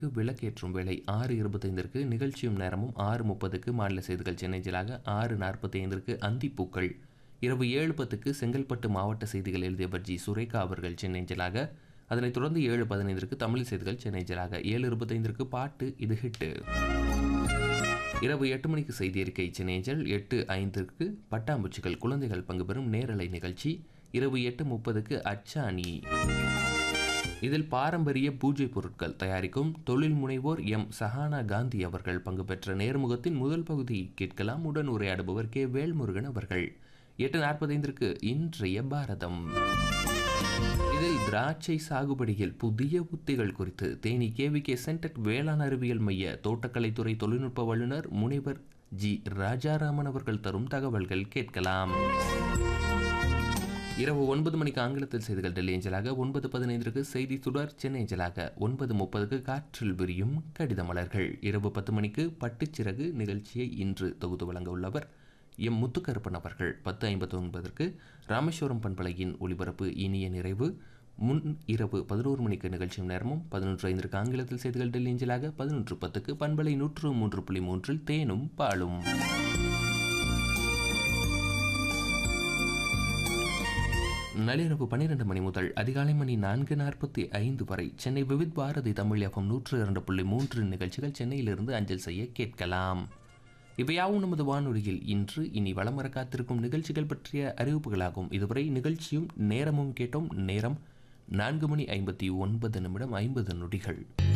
விளக்கேற்றும் வேளை ஆறு இருபத்தைந்திற்கு நிகழ்ச்சியும் நேரமும் ஆறு முப்பதுக்கு மாநில செய்திகள் சென்னைஜலாக ஆறு நாற்பத்தி ஐந்திற்கு அந்திப்பூக்கள் இரவு ஏழு பத்துக்கு செங்கல்பட்டு மாவட்ட செய்திகள் எழுதியவர் ஜி சுரேகா அவர்கள் சென்னைஜலாக அதனைத் தொடர்ந்து ஏழு பதினைந்திற்கு தமிழ் செய்திகள் சென்னைஜலாக ஏழு இருபத்தைந்திற்கு பாட்டு இது ஹிட்டு இரவு எட்டு மணிக்கு செய்தி அறிக்கை சென்னைஞ்சல் எட்டு ஐந்திற்கு பட்டாம்பூச்சிகள் குழந்தைகள் பங்கு பெறும் நேரலை நிகழ்ச்சி இரவு எட்டு முப்பதுக்கு அச்சாணி இதில் பாரம்பரிய பூஜை பொருட்கள் தயாரிக்கும் தொழில் முனைவோர் எம் சஹானா காந்தி அவர்கள் பங்கு பெற்ற நேர்முகத்தின் முதல் பகுதி கேட்கலாம் உடன் உரையாடுபவர் கே வேல்முருகன் அவர்கள் எட்டு நாற்பத்தைந்திற்கு இன்றைய பாரதம் இதில் திராட்சை சாகுபடியில் புதிய உத்திகள் குறித்து தேனி கேவிகே சென்டெக் வேளாண் அறிவியல் மைய தோட்டக்கலைத்துறை தொழில்நுட்ப வல்லுநர் முனைவர் ஜி ராஜாராமன் அவர்கள் தரும் தகவல்கள் கேட்கலாம் இரவு ஒன்பது மணிக்கு ஆங்கிலத்தில் செய்திகள் டெல்லி ஏஞ்சலாக ஒன்பது பதினைந்திற்கு செய்தி சுடர் சென்னை ஏஞ்சலாக ஒன்பது முப்பதுக்கு காற்றில் விரியும் கடித மலர்கள் இரவு பத்து மணிக்கு பட்டுச்சிறகு நிகழ்ச்சியை இன்று தொகுத்து வழங்க உள்ளவர் எம் முத்துக்கருப்பன் அவர்கள் பத்து ஐம்பத்தி ஒன்பதற்கு ராமேஸ்வரம் பண்பலையின் ஒளிபரப்பு இனிய நிறைவு முன் இரவு பதினோரு மணிக்கு நிகழ்ச்சியும் நேரமும் பதினொன்று ஐந்திற்கு ஆங்கிலத்தில் செய்திகள் டெல்லி ஏஞ்சலாக பதினொன்று பத்துக்கு பண்பலை நூற்று மூன்று புள்ளி மூன்றில் தேனும் பாலும் நள்ளிரவு பன்னிரண்டு மணி முதல் அதிகாலை மணி நான்கு நாற்பத்தி ஐந்து வரை சென்னை விவித் பாரதி தமிழ் எஃப்எம் நூற்று இரண்டு புள்ளி மூன்று நிகழ்ச்சிகள் சென்னையிலிருந்து அஞ்சல் செய்ய கேட்கலாம் இவையாவும் நமது வானொலியில் இன்று இனி வளம் வர காத்திருக்கும் நிகழ்ச்சிகள் பற்றிய அறிவிப்புகளாகும் இதுவரை நிகழ்ச்சியும் நேரமும் கேட்டோம் நேரம் நான்கு மணி ஐம்பத்தி ஒன்பது நிமிடம் ஐம்பது நொடிகள்